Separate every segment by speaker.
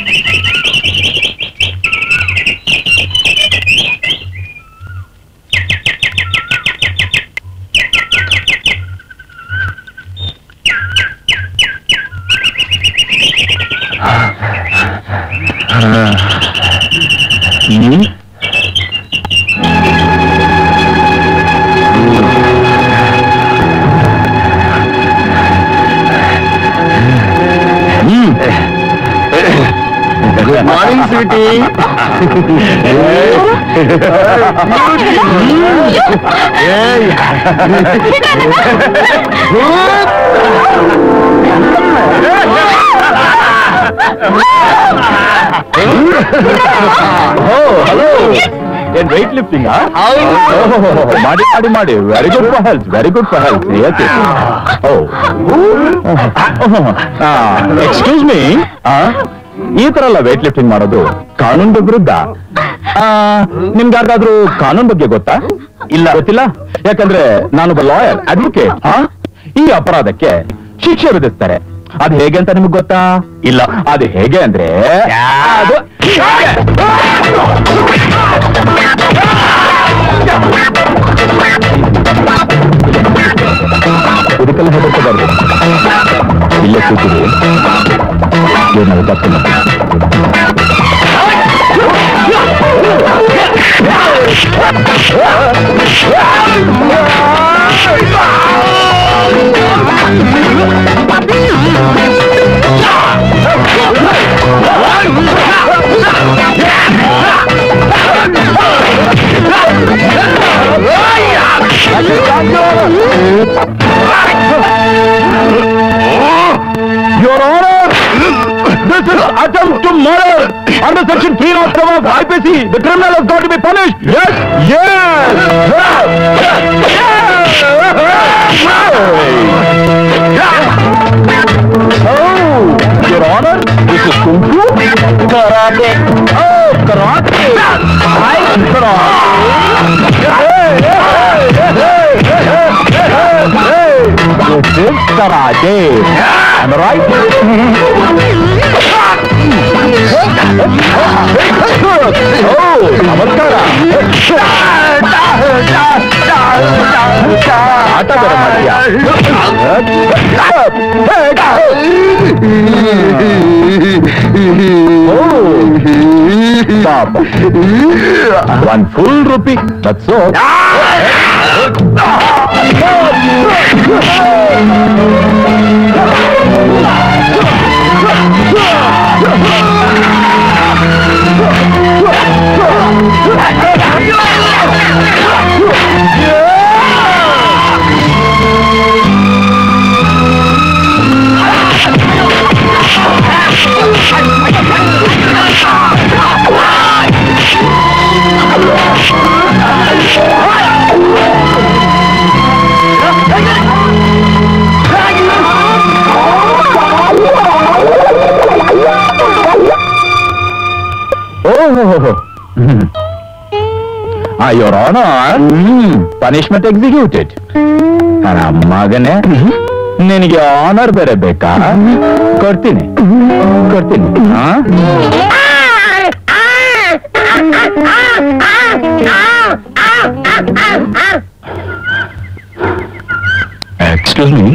Speaker 1: ಹ್ಮ್ good morning sweetie hello ಏನ್ weight lifting ಮಾಡಿ ಮಾಡಿ ಮಾಡಿ very good for health very good for health excuse me ಈ ತರ ಎಲ್ಲ ವೆಯ್ಟ್ ಲಿಫ್ಟಿಂಗ್ ಮಾಡೋದು ಕಾನೂನು ವಿರುದ್ಧ ಆ, ನಿಮ್ಗೆ ಯಾರಿಗಾದ್ರೂ ಕಾನೂನು ಬಗ್ಗೆ ಗೊತ್ತಾ ಇಲ್ಲ ಗೊತ್ತಿಲ್ಲ ಯಾಕಂದ್ರೆ ನಾನೊಬ್ಬ ಲಾಯರ್ ಅಡ್ವೊಕೇಟ್ ಈ ಅಪರಾಧಕ್ಕೆ ಶಿಕ್ಷೆ ವಿಧಿಸ್ತಾರೆ ಅದು ಹೇಗೆ ಅಂತ ನಿಮ್ಗೆ ಗೊತ್ತಾ ಇಲ್ಲ ಅದು ಹೇಗೆ ಅಂದ್ರೆ ಅದು ಹೀಗೆ. ಇದಕ್ಕೆಲ್ಲ ಹೆದರ್ಕೋಬಾರ್ದು ಇಲ್ಲೇ ಕೂತಿದೆ ಏನಾದ್ರು ತಪ್ಪಿಲ್ಲ Your Honor, this is attempt to murder under section 307 of IPC. The criminal has got to be punished. Yes, yes, yes. Oh, Your Honor, this is Kung Fu? Karate. Oh, karate. I karate. Hey, hey, hey, hey, hey, hey, hey. This is karate. Am I right? Oh, ನಮಸ್ಕಾರ ಆಟ ಬೇರೆ ಮಾಡ್ತೀಯಾ ಪಾಪ one full rupee that's Oh, ah, Your Honor, punishment executed. ನನ್ನ ಮಗನೇ ನಿನಗೆ honour ಬೇರೆ ಬೇಕಾ ಕೊಡ್ತೀನಿ ಕೊಡ್ತೀನಿ ಹಾ ಎಕ್ಸ್ಕ್ಯೂಸ್ ಮೀ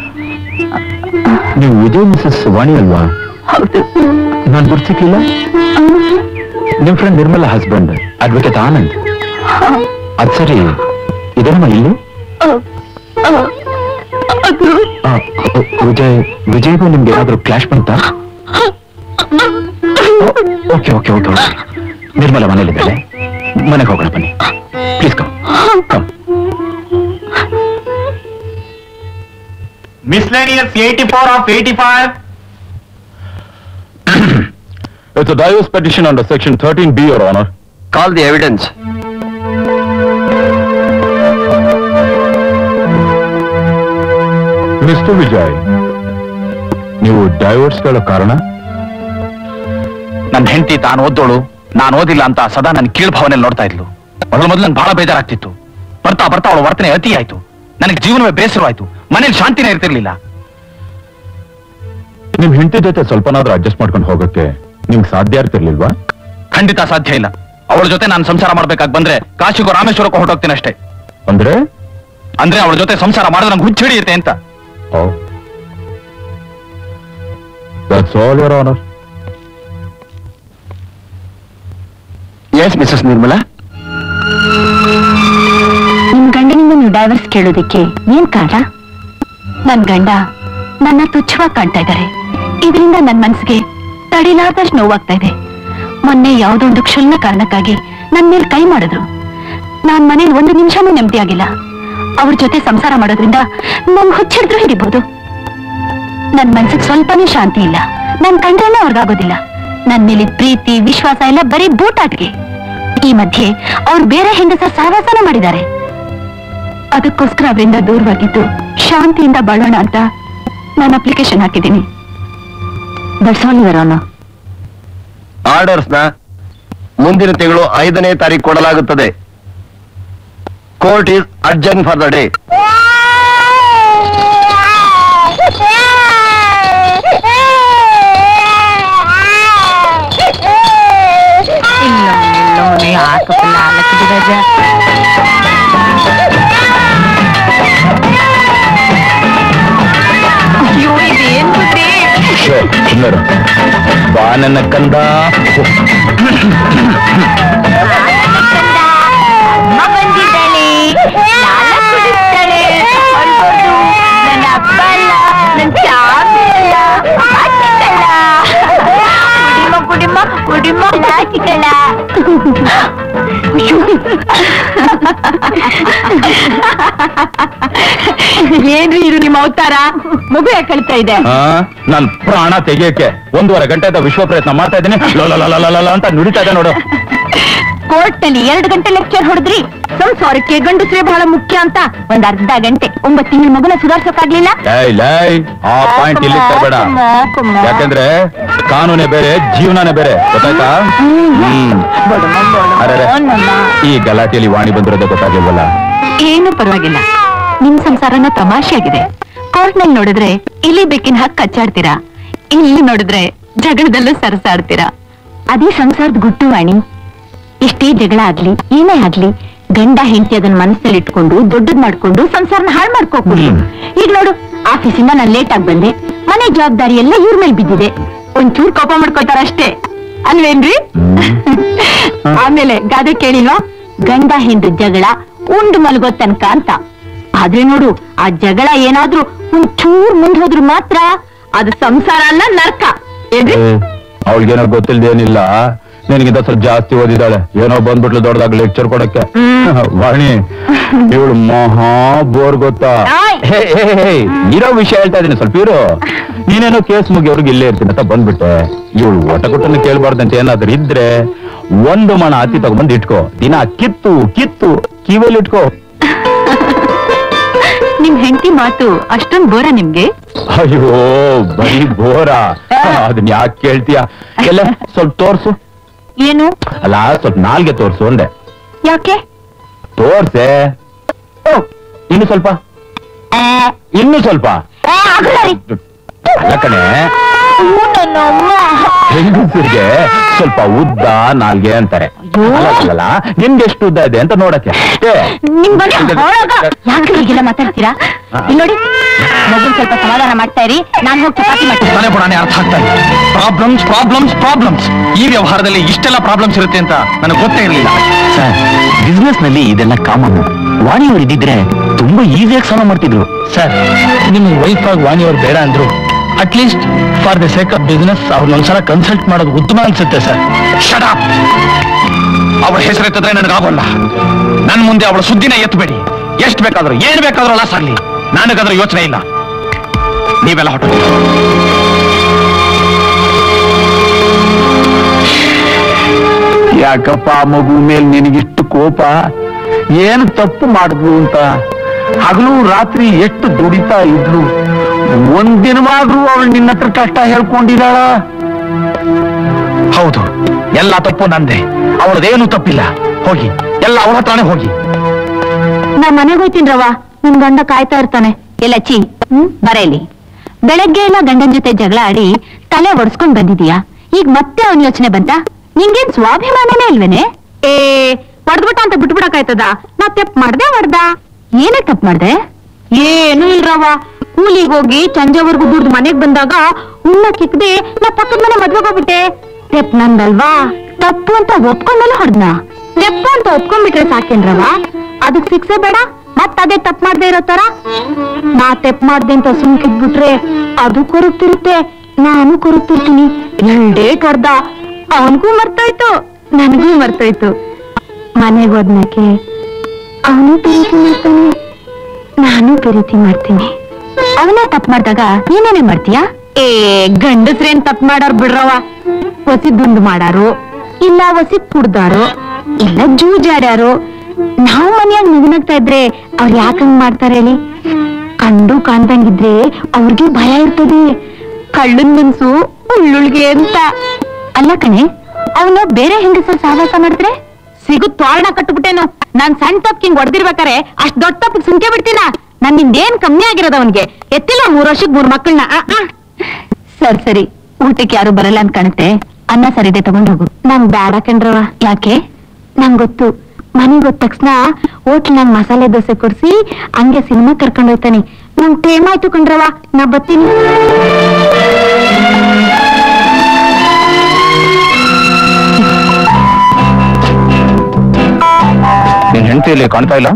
Speaker 1: ನೀವು ವಿಜಯ್ ಮಿಸಸ್ ವಾಣಿ ಅಲ್ವಾ
Speaker 2: ಹೌದು
Speaker 1: ನಾನು ಗುರ್ತಿಕ್ಲಿಲ್ಲ ನಿಮ್ friend Nirmala husband advocate Anand ಅದ್ ಸರಿ ಇದಮ್ಮ ಇಲ್ಲಿ
Speaker 2: ಅದು
Speaker 1: ಆ, ವಿಜಯ್ ವಿಜಯ್ಗೂ ನಿಮ್ಗೆ ಏನಾದ್ರೂ ಕ್ಲಾಶ್ ಬಂತಾ okay okay okay okay Nirmala ಮನೇಲಿದ್ದಾಳೆ ಮನೆಗೆ ಹೋಗೋಣ ಬನ್ನಿ please come come
Speaker 3: Miscellaneous 84 of 85.
Speaker 1: It's a divorce petition under section 13B, Your Honor.
Speaker 4: Call the evidence.
Speaker 1: Mister Vijay ನೀವು ಡೈವರ್ಸ್ ಕೇಳೋ ಕಾರಣ
Speaker 5: ನನ್ನ ಹೆಂಡತಿ ತಾನು ಓದೋಳು ನಾನು ಓದಿಲ್ಲ ಅಂತ ಸದಾ ನನ್ನ ಕೀಳ್ ಭಾವನೆಯಲ್ಲಿ ನೋಡ್ತಾ ಇದ್ಲು ಮೊದಲು ಮೊದಲು ನಂಗೆ ಬಹಳ ಬೇಜಾರಾಗ್ತಿತ್ತು ಬರ್ತಾ ಬರ್ತಾ ಅವಳ ವರ್ತನೆ ಅತಿ ಆಯ್ತು ನನಗೆ ಜೀವನವೇ ಬೇಸರವಾಯ್ತು ಮನೇಲಿ ಶಾಂತಿನೇ ಇರ್ತಿರ್ಲಿಲ್ಲ
Speaker 1: ನಿಮ್ ಹೆಂಡತಿ ಜೊತೆ ಸ್ವಲ್ಪನಾದ್ರೂ ಅಡ್ಜಸ್ಟ್ ಮಾಡ್ಕೊಂಡು ಹೋಗಕ್ಕೆ ನಿಮ್ಗೆ ಸಾಧ್ಯ ಇರ್ತಿರ್ಲಿಲ್ವಾ
Speaker 5: ಖಂಡಿತ ಸಾಧ್ಯ ಇಲ್ಲ ಅವಳ ಜೊತೆ ನಾನು ಸಂಸಾರ ಮಾಡ್ಬೇಕಾಗಿ ಬಂದ್ರೆ ಕಾಶಿಗೂ ರಾಮೇಶ್ವರಕ್ಕೂ ಹೊರಟೋಗ್ತೀನಿ ಅಷ್ಟೇ
Speaker 1: ಅಂದ್ರೆ
Speaker 5: ಅಂದ್ರೆ ಅವಳ ಜೊತೆ ಸಂಸಾರ ಮಾಡಿದ್ರೆ ನಂಗೆ ಹುಚ್ಚ ಹಿಡಿಯುತ್ತೆ ಅಂತ
Speaker 1: that's all your honour
Speaker 5: yes Mrs Nirmala
Speaker 2: ನಿಮ್ ಗಂಡನಿಂದ ನೀವು ಡೈವರ್ಸ್ ಕೇಳೋದಕ್ಕೆ ಏನ್ ಕಾರಣ ನನ್ ಗಂಡ ನನ್ನ ತುಚ್ಛವಾಗಿ ಕಾಣ್ತಾ ಇದ್ದಾರೆ ಇದರಿಂದ ನನ್ ಮನ್ಸಿಗೆ ತಡಿಲಾರ್ದಷ್ಟು ನೋವಾಗ್ತಾ ಇದೆ ಮೊನ್ನೆ ಯಾವ್ದೊಂದು ಕ್ಷುಲ್ನ ಕಾರಣಕ್ಕಾಗಿ ನನ್ ಮೇಲೆ ಕೈ ಮಾಡಿದ್ರು ನಾನ್ ಮನೇಲಿ ಒಂದು ನಿಮಿಷನೂ ನೆಮ್ಮದಿ ಆಗಿಲ್ಲ ಅವ್ರ ಜೊತೆ ಸಂಸಾರ ಮಾಡೋದ್ರಿಂದ ನನ್ ಹುಚ್ಚಿಡಿದ್ರು ಹಿಡಿಬಹುದು ನನ್ ಮನ್ಸಿಗೆ ಸ್ವಲ್ಪನೂ ಶಾಂತಿ ಇಲ್ಲ ನನ್ ಕಂಡ್ರೇನೆ ಅವ್ರಿಗಾಗೋದಿಲ್ಲ ನನ್ ಮೇಲೆ ಪ್ರೀತಿ ವಿಶ್ವಾಸ ಎಲ್ಲ ಬರೀ ಬೂಟಾಟ್ಗೆ ಈ ಮಧ್ಯೆ ಅವ್ರು ಬೇರೆ ಹೆಂಗಸ ಸಹವಾಸನ ಮಾಡಿದ್ದಾರೆ ಅದಕ್ಕೋಸ್ಕರ ಅವರಿಂದ ದೂರವಾಗಿದ್ದು ಶಾಂತಿಯಿಂದ ಬಾಳೋಣ ಅಂತ ನಾನು ಅಪ್ಲಿಕೇಶನ್ ಹಾಕಿದ್ದೀನಿ ದರ್ಶೋಣಿವರೋನು
Speaker 4: ಆರ್ಡರ್ಸ್ ನ ಮುಂದಿನ ತಿಂಗಳು ಐದನೇ ತಾರೀಕು ಕೊಡಲಾಗುತ್ತದೆ court is urgent for the day
Speaker 1: ಸುಂದರ ಬಾ ನನ್ನ ಕಂದ
Speaker 2: ಅಮ್ಮ ಬಂದಿದ್ದಾಳೆ ಲಾಲ ಕುಡಿಸ್ತಾಳೆ ಅಳ್ಬಾರ್ದು ನನ್ನ ಅಪ್ಪ ಅಲ್ಲ ನನ್ನ ಚಾಬಿ ಅಲ್ಲ ಆಚಿಕಲ್ಲ ಕುಡಿಮ ಕುಡಿಮ ಕುಡಿಮ ಆಚಿಕಲ್ಲ ಏನ್ರಿ ಇದು ನಿಮ್ಮ ಅವತಾರ ಮಗು ಯಾಕೆ ಕಳ್ತಾ ಇದೆ
Speaker 1: ಆ, ನಾನ್ ಪ್ರಾಣ ತೆಗಿಯಕ್ಕೆ ಒಂದೂವರೆ ಗಂಟೆದ ವಿಶ್ವ ಪ್ರಯತ್ನ ಮಾಡ್ತಾ ಇದ್ದೀನಿ ಲೋಲಲಲಲಲ ಅಂತ ನುಡಿತಾ ಇದೆ ನೋಡು
Speaker 2: ಕೋರ್ಟ್ ನಲ್ಲಿ ಎರಡು ಗಂಟೆ ಲೆಕ್ಚರ್ ಹೊಡೆದ್ರಿ ಸಂಸಾರಕ್ಕೆ ಗಂಡಸ್ರೇ ಬಹಳ ಮುಖ್ಯ ಅಂತ ಒಂದ್ ಅರ್ಧ ಗಂಟೆ ಒಂಬತ್ತು ತಿಂಗಳ ಮಗುನ ಸುಧಾರ್ಸೋಕಾಗ್ಲಿಲ್ಲ
Speaker 1: ಲೈ ಲೈ ಆ ಪಾಯಿಂಟ್ ಇಲ್ಲಿ ತರಬೇಡ ಯಾಕಂದ್ರೆ ಕಾನೂನೇ ಬೇರೆ ಜೀವನನೇ ಬೇರೆ ಗೊತ್ತಾಯ್ತಾ ಹ್ಮ್ ಅರೆರೆ. ಈ ಗಲಾಟೆಯಲ್ಲಿ ವಾಣಿ ಬಂದಿರೋದೇ ಗೊತ್ತಾಗಿಲ್ವಲ್ಲ
Speaker 2: ಏನು ಪರವಾಗಿಲ್ಲ ನಿಮ್ ಸಂಸಾರನ ತಮಾಷೆಯಾಗಿದೆ ಕೋರ್ಟ್ ನಲ್ಲಿ ನೋಡಿದ್ರೆ ಇಲ್ಲಿ ಬೆಕ್ಕಿನ ಹಾಕಿ ಕಚ್ಚಾಡ್ತೀರಾ ಇಲ್ಲಿ ನೋಡಿದ್ರೆ ಜಗಳದಲ್ಲೂ ಸರಸಾಡ್ತೀರಾ ಅದೇ ಸಂಸಾರದ ಗುಟ್ಟು ವಾಣಿ ಎಷ್ಟೇ ಜಗಳ ಆಗ್ಲಿ ಏನೇ ಆಗ್ಲಿ ಗಂಡ ಹೆಂಡತಿ ಅದನ್ನ ಮನಸ್ಸಲ್ಲಿ ಇಟ್ಕೊಂಡು ದೊಡ್ಡದ್ ಮಾಡ್ಕೊಂಡು ಸಂಸಾರನ ಹಾಳು ಮಾಡ್ಕೋಬಹುದು
Speaker 1: ಹ್ಮ್.
Speaker 2: ಈಗ ನೋಡು ಆಫೀಸಿಂದ ನಾನು ಲೇಟ್ ಆಗಿ ಬಂದೆ ಮನೆ ಜವಾಬ್ದಾರಿ ಎಲ್ಲ ಇವ್ರ ಮೇಲೆ ಬಿದ್ದಿದೆ ಒಂಚೂರ್ ಕೋಪ ಮಾಡ್ಕೊಳ್ತಾರ ಅಷ್ಟೇ ಅಲ್ವೇನ್ರಿ ಆಮೇಲೆ ಗಾದೆ ಕೇಳಿಲ್ವಾ ಗಂಡ ಹೆಂಡ್ರ ಜಗಳ ಉಂಡು ಮಲಗೋ ತನಕ ಅಂತ ಆದ್ರೆ ನೋಡು ಆ ಜಗಳ ಏನಾದ್ರೂ ಒಂಚೂರ್ ಮುಂದ್ ಹೋದ್ರು ಮಾತ್ರ ಅದು ಸಂಸಾರ ಅಲ್ಲ ನರ್ಕ ಏನ್ರಿ
Speaker 1: ಅವಳಿಗೇನೋ ಗೊತ್ತಿಲ್ದೇನಿಲ್ಲ ನಿನಗಿಂತ ಸ್ವಲ್ಪ ಜಾಸ್ತಿ ಓದಿದ್ದಾಳೆ ಏನೋ ಬಂದ್ಬಿಟ್ಲು ದೊಡ್ಡದಾಗ ಲೆಕ್ಚರ್ ಕೊಡಕ್ಕೆ ವಾಣಿ ಇವಳು ಮಹಾ ಬೋರ್ ಗೊತ್ತಾ
Speaker 2: ಆಯ್.
Speaker 1: ಹೇ, ಹೇ, ಹೇ, ಇರೋ ವಿಷಯ ಹೇಳ್ತಾ ಇದೀನಿ ಸ್ವಲ್ಪ ಇರು ನೀನೇನೋ ಕೇಸ್ ಮುಗಿಯವ್ರಿಗೆ ಇಲ್ಲೇ ಇರ್ತೀನಿ ಅಂತ ಬಂದ್ಬಿಟ್ಟೆ ಇವಳು ಒಟ ಕೊಟ್ಟನ್ನು ಕೇಳ್ಬಾರ್ದಂತ ಏನಾದ್ರೂ ಇದ್ರೆ ಒಂದು ಮಣ ಹತ್ತಿ ತಗೊಂಡ್ಬಂದು ಇಟ್ಕೋ ದಿನ ಕಿತ್ತು ಕಿತ್ತು ಕಿವಿಯಲ್ಲಿ ಇಟ್ಕೋ
Speaker 2: ನಿಮ್ ಹೆಂಡತಿ ಮಾತು ಅಷ್ಟೊಂದ್ ಬೋರ ನಿಮ್ಗೆ
Speaker 1: ಅಯ್ಯೋ ಬರೀ ಬೋರ ಅದನ್ನ ಯಾಕೆ ಕೇಳ್ತೀಯ ಎಲ್ಲ ಸ್ವಲ್ಪ ತೋರ್ಸು
Speaker 2: ಏನು
Speaker 1: ಅಲ್ಲ ಸ್ವಲ್ಪ ನಾಲ್ಗೆ ತೋರ್ಸು ಅಂದೆ
Speaker 2: ಯಾಕೆ
Speaker 1: ತೋರ್ಸೆ
Speaker 2: ಓ,
Speaker 1: ಇನ್ನು ಸ್ವಲ್ಪ
Speaker 2: ಆ,
Speaker 1: ಇನ್ನು ಸ್ವಲ್ಪ
Speaker 2: ಆ, ಆಗಲ್ಲ ರೀ.
Speaker 1: ಅಲ್ಲ ಕಣೆ
Speaker 2: ಅಯ್ಯೋ, ನನ್ನ ಅಮ್ಮ.
Speaker 1: ಹೆಂಗಸರಿಗೆ ಸ್ವಲ್ಪ ಉದ್ದ ನಾಲ್ಗೆ ಅಂತಾರೆ
Speaker 2: ಅಯ್ಯೋ.
Speaker 1: ಅಲ್ಲ ನಿಮ್ಗೆ ಎಷ್ಟು ಉದ್ದ ಇದೆ ಅಂತ ನೋಡಕ್ಕೆ ಅಷ್ಟೇ
Speaker 2: ನಿಮ್ ಬಗ್ಗೆ ಹೊರಗ. ಯಾಕೆ ಹೀಗೆಲ್ಲ ಮಾತಾಡ್ತೀರಾ ಇಲ್ಲಿ ನೋಡಿ ಮಗು ಸ್ವಲ್ಪ ಸಮಾಧಾನ ಮಾಡ್ತಾ ಇರಿ ನಾನ್ ಹೋಗಿ ಚಪಾತಿ ಮಾಡ್ತೀನಿ
Speaker 5: ತಲೆ ಬುಡಾನೆ ಅರ್ಥ ಆಗ್ತಾ ಇಲ್ಲ ಪ್ರಾಬ್ಲಮ್ಸ್ ಪ್ರಾಬ್ಲಮ್ಸ್ ಪ್ರಾಬ್ಲಮ್ಸ್ ಈ ವ್ಯವಹಾರದಲ್ಲಿ ಇಷ್ಟೆಲ್ಲ ಪ್ರಾಬ್ಲಮ್ಸ್ ಇರುತ್ತೆ ಅಂತ ನನಗೆ ಗೊತ್ತೇ ಇರಲಿಲ್ಲ
Speaker 4: ಸರ್ ಬಿಸ್ನೆಸ್ ನಲ್ಲಿ ಇದೆಲ್ಲ ಕಾಮನ್ ವಾಣಿಯವರು ಇದ್ದಿದ್ರೆ ತುಂಬಾ ಈಸಿಯಾಗಿ ಸಾಲ ಮಾಡ್ತಿದ್ರು
Speaker 5: ಸರ್ ನಿಮ್ಮ ವೈಫ್ ಆಗಿ ವಾಣಿಯವ್ರು ಬೇಡ ಅಂದ್ರು at least for the sake of business ಅವ್ರನ್ನೊಂದ್ಸಲ ಕನ್ಸಲ್ಟ್ ಮಾಡೋದು ಉತ್ತಮ ಅನ್ಸುತ್ತೆ ಸರ್ ಶಟ್ ಅಪ್ ಅವಳ ಹೆಸರೆತ್ತಿದ್ರೆ ನನಗಾಗೋಲ್ಲ ನನ್ ಮುಂದೆ ಅವಳ ಸುದ್ದಿನ ಎತ್ತಬೇಡಿ ಎಷ್ಟು ಬೇಕಾದ್ರೂ ಏನ್ ಬೇಕಾದ್ರೂ ಲಾಸ್ ಆಗ್ಲಿ ನನಗದ್ರ ಯೋಚನೆ ಇಲ್ಲ ನೀವೆಲ್ಲ ಹೊಟ್ಟು
Speaker 4: ಯಾಕಪ್ಪ ಆ ಮಗು ಮೇಲೆ ನಿನಗಿಷ್ಟು ಕೋಪ ಏನು ತಪ್ಪು ಮಾಡಿದ್ಲು ಅಂತ ಹಗಲು ರಾತ್ರಿ ಎಷ್ಟು ದುಡಿತಾ ಇದ್ಲು ಒಂದಿನವಾದ್ರೂ ಅವಳು ನಿನ್ನ ಹತ್ರ ಕಷ್ಟ ಹೇಳ್ಕೊಂಡಿದ್ದಾಳ
Speaker 5: ಹೌದು ಎಲ್ಲ ತಪ್ಪು ನಂದೆ ಅವಳದೇನು ತಪ್ಪಿಲ್ಲ ಹೋಗಿ ಎಲ್ಲ ಅವಳ ಹತ್ರನೇ ಹೋಗಿ
Speaker 2: ನಾ ಮನೆಗೆ ಹೋಯ್ತೀನಿ ರವ ನಿಮ್ ಗಂಡ ಕಾಯ್ತಾ ಇರ್ತಾನೆ ಎಲ್ಲ ಚಿ ಹ್ಮ್ ಬರೇಲಿ ಬೆಳಗ್ಗೆ ಎಲ್ಲ ಗಂಡನ್ ಜೊತೆ ಜಗಳ ಆಡಿ ತಲೆ ಒಡ್ಸ್ಕೊಂಡ್ ಬಂದಿದೀಯಾ ಈಗ ಮತ್ತೆ ಅವನ ಯೋಚನೆ ಬಂತ ನಿಂಗೇನ್ ಸ್ವಾಭಿಮಾನನೇ ಇಲ್ವೇನೆ ಏ ಹೊಡ್ದ್ಬಿಟ್ಟ ಅಂತ ಬಿಟ್ಬಿಡಕಾಯ್ತದ ನಾ ತೆಪ್ ಮಾಡ್ದೆ ಹೊಡ್ದ ಏನೇ ತಪ್ಪು ಮಾಡ್ದೆ ಏನು ಇಲ್ರವ ಕೂಲಿಗೆ ಹೋಗಿ ಸಂಜೆವರೆಗೂ ದುಡ್ದು ಮನೆಗ್ ಬಂದಾಗ ಉಣ್ಣ ಕಿಕ್ದೆ ನಾ ಪಕ್ಕದ ಮನೆ ಮದ್ವೆಗ್ ಹೋಗ್ಬಿಟ್ಟೆ ತೆಪ್ ನಂದಲ್ವಾ ತಪ್ಪು ಅಂತ ಒಪ್ಕೊಂಡಲ್ಲ ಹೊಡ್ದ್ನ ತೆಪ್ಪು ಅಂತ ಒಪ್ಕೊಂಡ್ಬಿಟ್ರೆ ಸಾಕೇನ್ರವ ಅದಕ್ ಶಿಕ್ಷೆ ಬೇಡ ಮತ್ ಅದೇ ತಪ್ಪು ಮಾಡ್ದೆ ಇರೋ ತರ ನಾ ತೆಪ್ ಮಾಡ್ದೆ ಅಂತ ಸುಮ್ಕಿದ್ಬಿಟ್ರೆ ಅದು ಕೊರುತ್ತಿರುತ್ತೆ ನಾನು ಕೊರುತ್ತಿರ್ತೀನಿ ಎರಡೇಟ್ ಹೊಡ್ದ ಅವನಿಗೂ ಮರ್ತೋಯ್ತು ನನಗೂ ಮರ್ತೋಯ್ತು ಮನೆಗೆ ಹೋದ್ಮೇಕೆ ಅವನು ಪ್ರೀತಿ ಮಾಡ್ತಾನೆ ನಾನು ಪ್ರೀತಿ ಮಾಡ್ತೀನಿ ಅವನೇ ತಪ್ಪು ಮಾಡಿದಾಗ ನೀನೇನೇ ಮಾಡ್ತೀಯಾ ಏ ಗಂಡಸ್ರೇನ್ ತಪ್ಪು ಮಾಡೋರ್ ಬಿಡ್ರವ ಹೊಸಿ ದುಂಡು ಮಾಡಾರು ಇಲ್ಲ ಹೊಸಿ ಕುಡ್ದಾರು ಇಲ್ಲ ಜೂಜಾಡ್ಯಾರು ನಾವು ಮನ್ಯಾಗ ನಗನಗ್ತಾ ಇದ್ರೆ ಅವ್ರು ಯಾಕಂಗ್ ಮಾಡ್ತಾರೆ ಹೇಳಿ ಕಂಡು ಕಾಣ್ದಂಗಿದ್ರೆ ಅವ್ರಿಗೆ ಭಯ ಇರ್ತದೆ ಕಳ್ಳನ್ ಮನ್ಸು ಉಳ್ಳುಳ್ಗೆ ಅಂತ ಅಲ್ಲ ಕಣೆ ಅವನು ಬೇರೆ ಹೆಂಗಸರು ಸಹವಾಸ ಮಾಡಿದ್ರೆ ಸಿಗುತ್ ತೋರಣ ಕಟ್ಬಿಟ್ಟೇನು ನಾನ್ ಸಣ್ಣ ತಪ್ಪಿಗೆ ಹೊಡೆದಿರ್ಬೇಕಾರೆ ಅಷ್ಟ್ ದೊಡ್ಡ ತಪ್ಪಿಗೆ ಸುಮ್ಕೆ ಬಿಡ್ತೀನ ನನ್ನಿಂದ ಏನ್ ಕಮ್ಮಿ ಆಗಿರೋದು ಅವನ್ಗೆ ಎತ್ತಿಲ್ಲ ಮೂರ್ ವರ್ಷಕ್ ಮೂರ್ ಮಕ್ಕಳನ್ನ ಸರಿ ಸರಿ ಊಟಕ್ಕೆ ಯಾರು ಬರಲ್ಲ ಅಂತ ಕಾಣುತ್ತೆ ಅನ್ನ ಸರಿದೆ ತಗೊಂಡ್ ಹೋಗು ನಂಗ್ ಬೇಡ ಕಣ್ರವ ಯಾಕೆ ನಂಗ್ ಗೊತ್ತು ಮನೆಗೆ ಹೋದ ತಕ್ಷಣ ಹೋಟ್ಲ್ ನಂಗ್ ಮಸಾಲೆ ದೋಸೆ ಕೊಡ್ಸಿ ಹಂಗೆ ಸಿನಿಮಾ ಕರ್ಕೊಂಡ್ ಹೋಗ್ತಾನೆ ನಂಗ್ ಟೇಮ್ ಆಯ್ತು ಕಣ್ರವ ನಾ ಬರ್ತೀನಿ
Speaker 1: ನಿನ್ ಹೆಂಡತಿ ಇಲ್ಲಿ ಕಾಣ್ತಾ ಇಲ್ಲ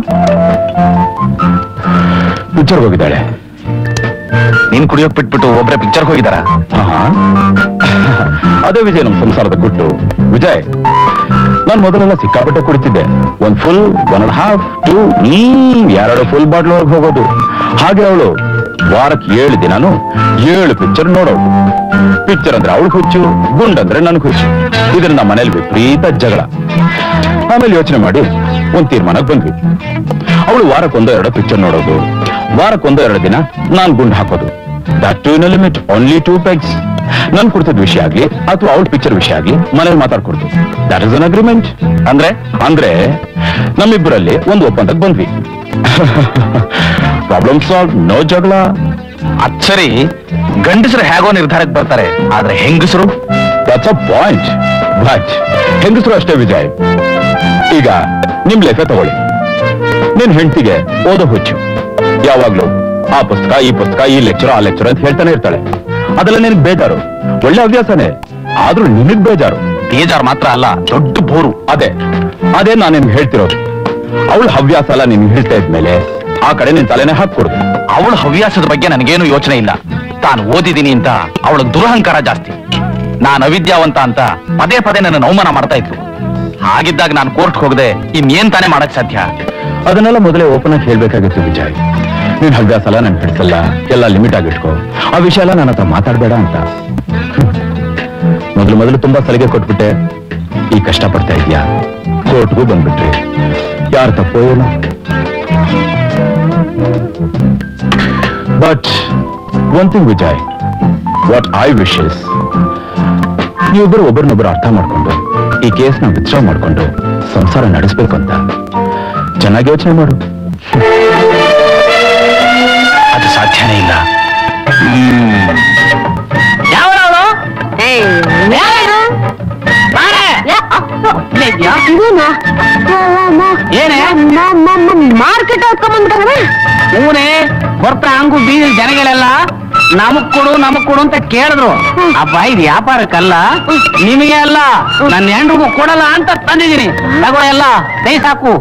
Speaker 1: ಪಿಕ್ಚರ್ ಹೋಗಿದ್ದಾಳೆ
Speaker 5: ನೀನ್ ಕುಡಿಯೋಕ್ ಬಿಟ್ಬಿಟ್ಟು ಒಬ್ರೆ ಪಿಕ್ಚರ್ ಹೋಗಿದಾರ
Speaker 1: ಆಹಾ. ಅದೇ ವಿಜಯ್ ನಮ್ ಸಂಸಾರದ ಗುಟ್ಟು ವಿಜಯ್ ನಾನ್ ಮೊದಲೆಲ್ಲ ಸಿಕ್ಕಾಪಟ್ಟೆ ಕುಡಿತಿದ್ದೆ ಒಂದ್ full one and half two hmm ಎರಡು ಫುಲ್ ಬಾಟ್ಲ್ ಒಳಗೆ ಹೋಗೋದು ಹಾಗೆ ಅವಳು ವಾರಕ್ಕೆ ಏಳು ದಿನಾನು ಏಳು ಪಿಕ್ಚರ್ ನೋಡೋದು ಪಿಕ್ಚರ್ ಅಂದ್ರೆ ಅವಳು ಹುಚ್ಚು ಗುಂಡಂದ್ರೆ ನನ್ಗೆ ಹುಚ್ಚು ಇದನ್ನ ನಮ್ಮ ಮನೇಲಿ ವಿಪರೀತ ಜಗಳ ಆಮೇಲೆ ಯೋಚನೆ ಮಾಡಿ ಒಂದ್ ತೀರ್ಮಾನಕ್ಕೆ ಬಂದ್ವಿ ಅವಳು ವಾರಕ್ಕೊಂದೋ ಎರಡೋ ಪಿಕ್ಚರ್ ನೋಡೋದು ವಾರಕ್ಕೊಂದೋ ಎರಡು ದಿನ ನಾನ್ ಗುಂಡು ಹಾಕೋದು that too in limit only two pegs ನನ್ ಕುಡ್ತದ ವಿಷಯ ಆಗ್ಲಿ ಅಥವಾ ಅವಳ ಪಿಕ್ಚರ್ ವಿಷಯ ಆಗ್ಲಿ ಮನೇಲಿ ಮಾತಾಡ್ಕೊಡ್ತು ದಟ್ ಇಸ್ ಅನ್ ಅಗ್ರಿಮೆಂಟ್ ಅಂದ್ರೆ ಅಂದ್ರೆ ನಮ್ಮಿಬ್ಬರಲ್ಲಿ ಒಂದು ಒಪ್ಪಂದಕ್ಕೆ ಬಂದ್ವಿ ಪ್ರಾಬ್ಲಮ್ ಸಾಲ್ವ್ ನೋ ಜಗಳ
Speaker 5: ಅದ್ ಸರಿ ಗಂಡಸರು ಹೇಗೋ ನಿರ್ಧಾರಕ್ಕೆ ಬರ್ತಾರೆ ಆದ್ರೆ ಹೆಂಗಸರು
Speaker 1: ದಟ್ಸ್ ಅ ಪಾಯಿಂಟ್ ಬಟ್ ಹೆಂಗಸರು ಅಷ್ಟೇ ವಿಜಯ್ ಈಗ ನಿಮ್ ಲೆಕ್ಕ ತಗೊಳ್ಳಿ ನಿನ್ ಹೆಂಡತಿಗೆ ಓದೋ ಹುಚ್ಚು ಯಾವಾಗ್ಲೂ ಆ ಪುಸ್ತಕ ಈ ಪುಸ್ತಕ ಈ ಲೆಕ್ಚರ್ ಆ ಲೆಕ್ಚರ್ ಅಂತ ಹೇಳ್ತಾನೆ ಇರ್ತಾಳೆ ಅದೆಲ್ಲ ನಿನಗ್ ಬೇಜಾರು ಒಳ್ಳೆ ಹವ್ಯಾಸನೇ ಆದ್ರೂ ನಿನಗ್ ಬೇಜಾರು
Speaker 5: ಬೇಜಾರ್ ಮಾತ್ರ ಅಲ್ಲ ದೊಡ್ಡ ಬೋರು
Speaker 1: ಅದೇ ಅದೇ ನಾನು ನಿನ್ಗೆ ಹೇಳ್ತಿರೋದು ಅವಳ ಹವ್ಯಾಸ ಎಲ್ಲ ನಿನ್ಗೆ ಹೇಳ್ತಾ ಇದ್ಮೇಲೆ ಆ ಕಡೆ ನಿನ್ ತಲೆನೇ ಹಾಕ್ಕೊಡ್ದು
Speaker 5: ಅವಳ ಹವ್ಯಾಸದ ಬಗ್ಗೆ ನನಗೇನು ಯೋಚನೆ ಇಲ್ಲ ತಾನು ಓದಿದ್ದೀನಿ ಅಂತ ಅವಳ ದುರಹಂಕಾರ ಜಾಸ್ತಿ ನಾನು ಅವಿದ್ಯಾವಂತ ಅಂತ ಪದೇ ಪದೇ ನನ್ನ ಅವಮಾನ ಮಾಡ್ತಾ ಇದ್ರು ಹಾಗಿದ್ದಾಗ ನಾನು ಕೋರ್ಟ್ ಹೋಗದೆ ಇನ್ನೇನ್ ತಾನೇ ಮಾಡಕ್ ಸಾಧ್ಯ
Speaker 1: ಅದನ್ನೆಲ್ಲ ಮೊದಲೇ ಓಪನ್ ಆಗಿ ಹೇಳ್ಬೇಕಾಗಿತ್ತು ವಿಜಯ್ ನಿನ್ ಹವ್ಯಾಸ ಎಲ್ಲ ನನ್ ಹಿಡ್ಸಲ್ಲ ಎಲ್ಲ ಲಿಮಿಟ್ ಆಗಿಟ್ಕೋ ಆ ವಿಷಯ ಎಲ್ಲ ನನ್ನ ಹತ್ರ ಮಾತಾಡ್ಬೇಡ ಅಂತ ಮೊದಲು ಮೊದಲು ತುಂಬಾ ಸಲಿಗೆ ಕೊಟ್ಬಿಟ್ಟೆ ಈ ಕಷ್ಟ ಪಡ್ತಾ ಇದೀಯಾ ಕೋರ್ಟ್ಗೂ ಬಂದ್ಬಿಟ್ರಿ ಯಾರು ತಪ್ಪೋ ಏನೋ but one thing Vijay what I wishes ನೀವಿಬ್ಬರು ಒಬ್ಬರನ್ನೊಬ್ಬರು ಅರ್ಥ ಮಾಡ್ಕೊಂಡು ಈ ಕೇಸ್ನ ವಿತ್ಡ್ರಾ ಮಾಡ್ಕೊಂಡು ಸಂಸಾರ ನಡೆಸ್ಬೇಕು ಅಂತ ಚೆನ್ನಾಗಿ ಯೋಚನೆ ಮಾಡು
Speaker 5: ಅದು ಸಾಧ್ಯನೇ ಇಲ್ಲ
Speaker 3: ಏನೇ
Speaker 2: ಮಾರ್ಕೆಟ್ ಹಾಕೊಂಡ್ಬಂದ್ಬಿಟ್ಟಾನೆ
Speaker 3: ಹೂನೆ ಬರ್ತಾ ಹಂಗು ಬೀದಿ ಜನಗಳೆಲ್ಲ ನಮಗ್ ಕೊಡು ನಮಗ್ ಕೊಡು ಅಂತ ಕೇಳಿದ್ರು ಅಪ್ಪ ಇದು ವ್ಯಾಪಾರಕ್ಕಲ್ಲ ನಿಮಗೆ ಅಲ್ಲ ನನ್ನ ಹೆಂಡ್ರಿಗೂ ಕೊಡಲ್ಲ ಅಂತ ತಂದಿದ್ದೀನಿ ತಗೋ ಎಲ್ಲ ದೈ ಸಾಕು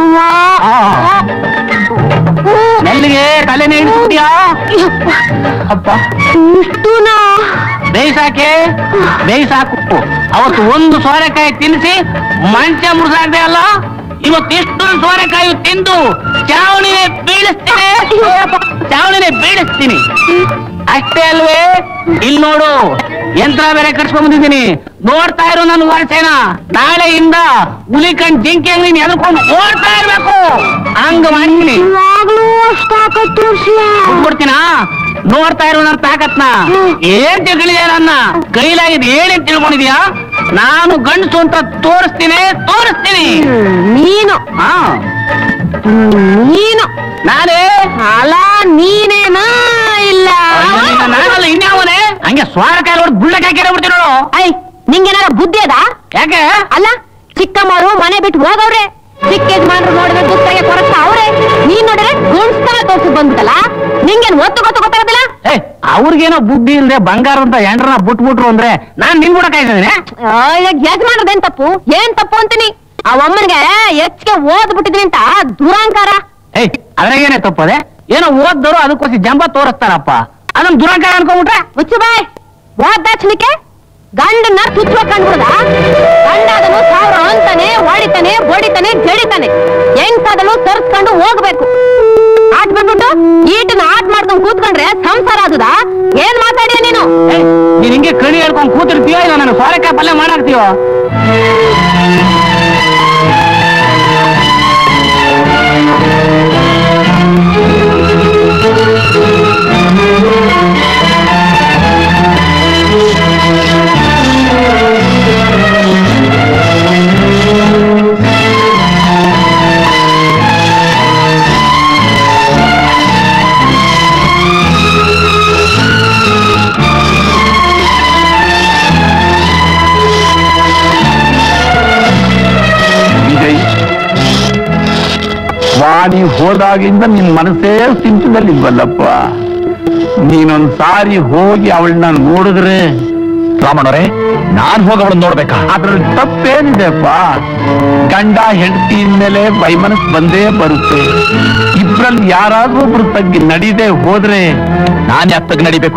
Speaker 3: ಮೆಲ್ಲಿಗೆ ತಲೆನೇ ಇಡ್ತೀಯಾ ಅಪ್ಪ
Speaker 2: ಇಷ್ಟುನಾ
Speaker 3: ಬೇಯಿಸಾಕೆ ಬೇಯಿಸಾಕು ಅವತ್ತು ಒಂದು ಸೋರೆಕಾಯಿ ತಿನ್ನಿಸಿ ಮಂಚ ಮುರ್ಸಾಕ್ದೆ ಅಲ್ಲ ಇವತ್ತು ಇಷ್ಟೊಂದು ಸೋರೆಕಾಯಿ ತಿಂದು ಚಾವಣಿನೇ ಬೀಳಿಸ್ತೀನಿ ಚಾವಣಿನೇ ಬೀಳಿಸ್ತೀನಿ ಅಷ್ಟೇ ಅಲ್ವೇ ಇಲ್ಲಿ ನೋಡು ಯಂತ್ರ ಬೇರೆ ಕಟ್ಸ್ಕೊಂಡ್ ಬಂದಿದ್ದೀನಿ ನೋಡ್ತಾ ಇರೋ ನನ್ನ ವರ್ಷೇನ ನಾಳೆಯಿಂದ ಹುಲಿಕಂಡ್ ಜಿಂಕೆ ಅಂಗಡಿ ಎದ್ಕೊಂಡು ಓಡ್ತಾ ಇರ್ಬೇಕು ಹಂಗ ಮಾಡ್ತೀನಿ
Speaker 2: ಇವಾಗ್ಲೂ ಅಷ್ಟಾಕತ್ ತೋರ್ಸಿಯಾ
Speaker 3: ಬಿಟ್ಬಿಡ್ತೀನಾ ನೋಡ್ತಾ ಇರೋ ನನ್ನ ತಾಕತ್ನ ಏನ್ ತಿಳ್ಕೊಂಡಿದ್ಯಾ ನನ್ನ ಕೈಲಾಗಿದ್ ಏನೇನ್ ತಿಳ್ಕೊಂಡಿದ್ಯಾ ನಾನು ಗಂಡಸು ಅಂತ ತೋರಿಸ್ತೀನಿ ತೋರಿಸ್ತೀನಿ
Speaker 2: ನೀನು
Speaker 3: ಹಾ
Speaker 2: ನೀನು
Speaker 3: ನಾನೇ
Speaker 2: ಅಲ್ಲ ನೀನೇನಾ ಇಲ್ಲ
Speaker 3: ಅಯ್ಯೋ, ನಿನ್ನ ನಾನಲ್ಲ ಇನ್ಯಾವನೇ ಹಂಗೆ ಸ್ವಾರ ಕಾಯಿ ಹೊಡೆದು ಬುಳ್ಳಕ್ಕೆ ಹಾಕಿರ ಬಿಡ್ತೀನಿ ನೋಡು
Speaker 2: ಐ ಬುದ್ಧಿ ಅದ
Speaker 3: ಯಾಕೆ
Speaker 2: ಅಲ್ಲ ಚಿಕ್ಕಮ್ಮರು ಮನೆ ಬಿಟ್ಟು ಹೋಗವ್ರೆ ಚಿಕ್ಕ ಯಜಮಾನ್ರು ನೋಡಿದ್ರೆ ದುಸ್ತಗೆ ಕೊರಸ್ತಾ ಅವ್ರೆ ನೀನ್ ನೋಡಿದ್ರೆ ಗುಣ್ಸ್ತರ ತೋರ್ಸಿ ಬಂದ್ಬಿಟ್ಟಲ್ಲ ನಿಂಗೇನ್ ಒತ್ತು ಗೊತ್ತು ಗೊತ್ತಾಗೋದಿಲ್ಲ
Speaker 3: ಏ ಅವ್ರಿಗೇನೋ ಬುದ್ಧಿ ಇಲ್ದೆ ಬಂಗಾರ ಅಂತ ಎಂಡ್ರನ್ನ ಬಿಟ್ಬಿಟ್ರು ಅಂದ್ರೆ ನಾನ್ ನಿನ್ ಕೂಡ ಕಾಯ್ತಿದ್ದೀನಿ
Speaker 2: ಯಜಮಾನ್ರದೇನ್ ತಪ್ಪು ಏನ್ ತಪ್ಪು ಅಂತೀನಿ ಆ ಅಮ್ಮನಿಗೆ ಹೆಚ್ಚಿಗೆ ಓದ್ಬಿಟ್ಟಿದೀನಿ ಅಂತ ದುರಾಂಕಾರ
Speaker 3: ಏಯ್ ಅದ್ರಾಗೇನೆ ತಪ್ಪದೆ ಏನೋ ಓದ್ದವರು ಅದಕ್ಕೋಸಿ ಜಂಬ ತೋರಿಸ್ತಾರಪ್ಪ ಅದನ್ನ ದುರಂಕಾರ ಅನ್ಕೊಂಡ್ಬಿಟ್ರೆ
Speaker 2: ಮುಚ್ಚು ಬಾಯ್ ಓದಾಚನಿಕೆ ಗಂಡನ್ನ ತುಚ್ಚುವ ಕಂಡ್ಬಿಡದ ಗಂಡಾದನು ಸಾವಿರ ಅಂತಾನೆ ಹೊಡಿತಾನೆ ಬಡಿತಾನೆ ಜಡಿತಾನೆ ಹೆಂಗ್ಸಾದನು ತರ್ಸ್ಕೊಂಡು ಹೋಗ್ಬೇಕು ಆಟ್ ಬಂದ್ಬಿಟ್ಟು ಈಟನ್ನ ಆಟ್ ಮಾಡ್ಕೊಂಡು ಕೂತ್ಕೊಂಡ್ರೆ ಸಂಸಾರ ಆದುದ ಏನ್ ಮಾತಾಡಿಯ ನೀನು
Speaker 3: ಏಯ್, ನೀನ್ ಹಿಂಗೆ ಕಣಿ ಹೇಳ್ಕೊಂಡ್ ಕೂತಿರ್ತೀಯೋ ಇಲ್ಲ ನಾನು ಸೋರೆಕಾಯಿ ಪಲ್ಯ ಮಾಡಾಕ್ತೀಯೋ
Speaker 4: ವಿಜಯ್ ವಾಣಿ ಹೋದಾಗಿಂದ ನಿನ್ ಮನಸ್ಸೇ ಸಿಂಚದಲ್ಲಿಲ್ವಲ್ಲಪ್ಪ ನೀನೊಂದ್ ಸಾರಿ ಹೋಗಿ ಅವಳನ್ನ ನೋಡಿದ್ರೆ
Speaker 1: ರಾಮಣ್ಣವ್ರೆ ನಾನ್ ಹೋಗಿ ಅವಳನ್ನ ನೋಡ್ಬೇಕಾ
Speaker 4: ಅದ್ರಲ್ಲಿ ತಪ್ಪೇನಿದೆಪ್ಪ ಗಂಡ ಹೆಂಡತಿ ಮೇಲೆ ವೈಮನಸ್ ಬಂದೇ ಬರುತ್ತೆ ಇಬ್ರಲ್ಲಿ ಯಾರಾದ್ರೂ ಒಬ್ರು ತಗ್ಗಿ ನಡೀದೆ ಹೋದ್ರೆ
Speaker 1: ನಾನ್ ಯಾಕೆ ತಗ್ ನಡಿಬೇಕು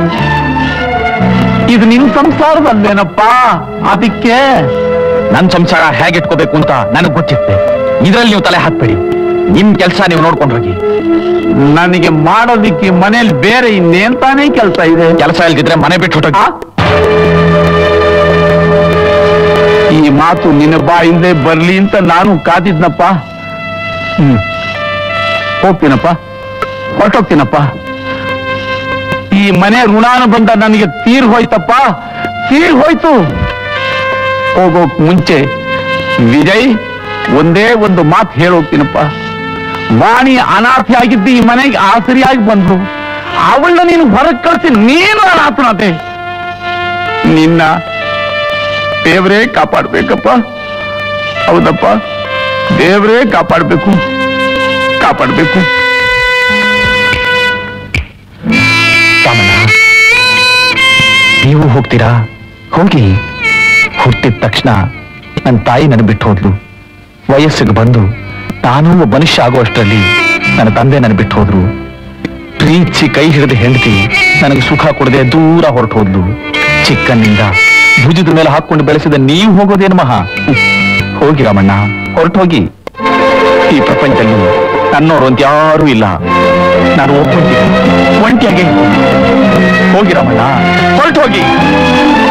Speaker 4: ಇದು ನಿನ್ ಸಂಸಾರದಲ್ವೇನಪ್ಪ ಅದಕ್ಕೆ
Speaker 1: ನನ್ ಸಂಸಾರ ಹೇಗೆ ಇಟ್ಕೋಬೇಕು ಅಂತ ನನಗ್ ಗೊತ್ತಿತ್ತೆ ಇದ್ರಲ್ಲಿ ನೀವು ತಲೆ ಹಾಕ್ಬೇಡಿ ನಿಮ್ ಕೆಲ್ಸ ನೀವು ನೋಡ್ಕೊಂಡು ಹೋಗಿ
Speaker 4: ನನಗೆ ಮಾಡೋದಿಕ್ಕೆ ಮನೇಲಿ ಬೇರೆ ಇನ್ನೇನ್ ತಾನೇ ಕೆಲಸ ಇದೆ
Speaker 1: ಕೆಲಸ ಇಲ್ದಿದ್ರೆ ಮನೆ ಬಿಟ್ಟು ಹೊಟ್ಟೋಗಿ
Speaker 4: ಆ? ಈ ಮಾತು ನಿನ್ನ ಬಾಯಿಂದೆ ಬರ್ಲಿ ಅಂತ ನಾನು ಕಾದಿದ್ನಪ್ಪ ಹ್ಮ್ ಹೋಗ್ತೀನಪ್ಪ ಹೊರಟೋಗ್ತೀನಪ್ಪ ಈ ಮನೆ ಋಣಾನುಬಂಧ ನನಗೆ ತೀರ್ ಹೋಯ್ತಪ್ಪ ತೀರ್ ಹೋಯ್ತು ಹೋಗೋಕ್ ಮುಂಚೆ ವಿಜಯ್ ಒಂದೇ ಒಂದು ಮಾತು ಹೇಳೋಗ್ತೀನಪ್ಪ ವಾಣಿ ಅನಾಥೆ ಆಗಿದ್ದು ಈ ಮನೆಗೆ ಆಸರಿಯಾಗಿ ಬಂದ್ರು ಅವಳನ್ನ ನೀನು ಹೊರಗೆ ಕಳಿಸಿ ನೀನು ಅನಾಥನಾತೆ ನಿನ್ನ ದೇವರೇ ಕಾಪಾಡ್ಬೇಕಪ್ಪ ಹೌದಪ್ಪ ದೇವರೇ ಕಾಪಾಡ್ಬೇಕು ಕಾಪಾಡ್ಬೇಕು
Speaker 1: ರಾಮಣ್ಣ ನೀವು ಹೋಗ್ತೀರಾ ಹೋಗಿ ಹುಟ್ಟಿದ ತಕ್ಷಣ ನನ್ನ ತಾಯಿ ನನ್ನ ಬಿಟ್ಟು ಹೋದ್ಲು ವಯಸ್ಸಿಗೆ ಬಂದು ನಾನು ಒಬ್ಬ ಮನುಷ್ಯ ಆಗುವಷ್ಟರಲ್ಲಿ ನನ್ನ ತಂದೆ ನನ್ನ ಬಿಟ್ಟು ಹೋದ್ರು ಪ್ರೀತಿ ಕೈ ಹಿಡಿದು ಹೆಂಡತಿ ನನಗೆ ಸುಖ ಕೊಡದೆ ದೂರ ಹೊರಟು ಹೋದ್ಲು ಚಿಕ್ಕನ್ನಿಂದ ಭುಜದ ಮೇಲೆ ಹಾಕೊಂಡು ಬೆಳೆಸಿದ ನೀವು ಹೋಗೋದೇನು ಮಹಾ ಹ್ಮ್. ಹೋಗಿ ರಾಮಣ್ಣ ಹೊರಟು ಹೋಗಿ ಈ ಪ್ರಪಂಚದಲ್ಲಿ ನನ್ನೋರು ಅಂತ ಯಾರೂ ಇಲ್ಲ ನಾನು ಒಬ್ಬಂಟಿಗೆ ಒಂಟಿಯಾಗಿ ಹೋಗಿ ರಾಮಣ್ಣ ಹೊರಟು ಹೋಗಿ